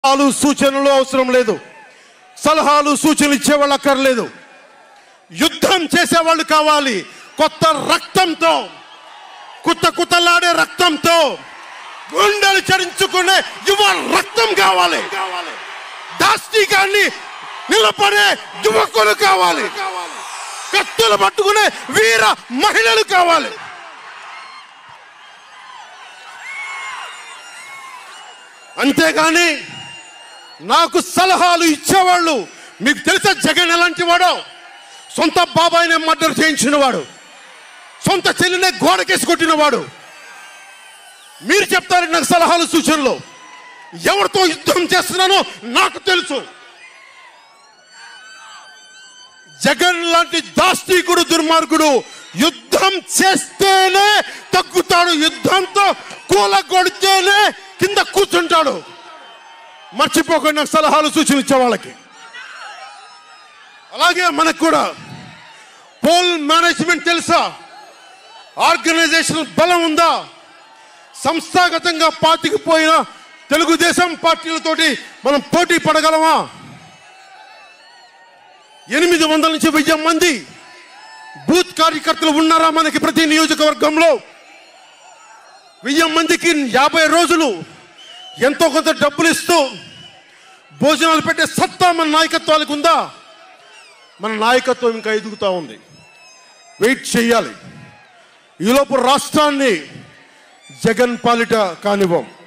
సలహాలు సూచనలు అవసరం లేదు సలహాలు సూచనలు ఇచ్చేవాళ్ళు అక్కర్లేదు యుద్ధం చేసేవాళ్ళు కావాలి కొత్త రక్తంతో కుత్త కుత్తలాడే రక్తంతో గుండెలు చరించుకునే యువ రక్తం కావాలి దాష్టికాన్ని నిలబడే యువకులు కావాలి కత్తులు పట్టుకునే వీర మహిళలు కావాలి అంతేగాని నాకు సలహాలు ఇచ్చేవాళ్ళు మీకు తెలుసా జగన్ ఎలాంటి వాడో సొంత బాబాయినే మర్డర్ చేయించిన వాడు సొంత చెల్లినే గోడకేసి కొట్టిన వాడు మీరు చెప్తారు నాకు సలహాలు సూచనలు ఎవరితో యుద్ధం చేస్తున్నానో నాకు తెలుసు జగన్ లాంటి దాష్టీకుడు దుర్మార్గుడు యుద్ధం చేస్తేనే తగ్గుతాడు యుద్ధంతో కూలగొడితేనే కింద కూర్చుంటాడు మర్చిపోకుండా నాకు సలహాలు సూచనలు ఇచ్చే వాళ్ళకి అలాగే మనకు కూడా పోల్ మేనేజ్మెంట్ తెలుసా ఆర్గనైజేషన్ బలం ఉందా సంస్థాగతంగా పాతికిపోయిన తెలుగుదేశం పార్టీలతోటి మనం పోటీ పడగలమా ఎనిమిది వందల నుంచి వెయ్యి మంది బూత్ కార్యకర్తలు ఉన్నారా మనకి ప్రతి నియోజకవర్గంలో వెయ్యి మందికి యాభై రోజులు ఎంతో కొంత డబ్బులు ఇస్తూ భోజనాలు పెట్టే సత్తా మన నాయకత్వానికి ఉందా మన నాయకత్వం ఇంకా ఎదుగుతూ ఉంది వెయిట్ చేయాలి ఈలోపు రాష్ట్రాన్ని జగన్ పాలిట కానివ్వం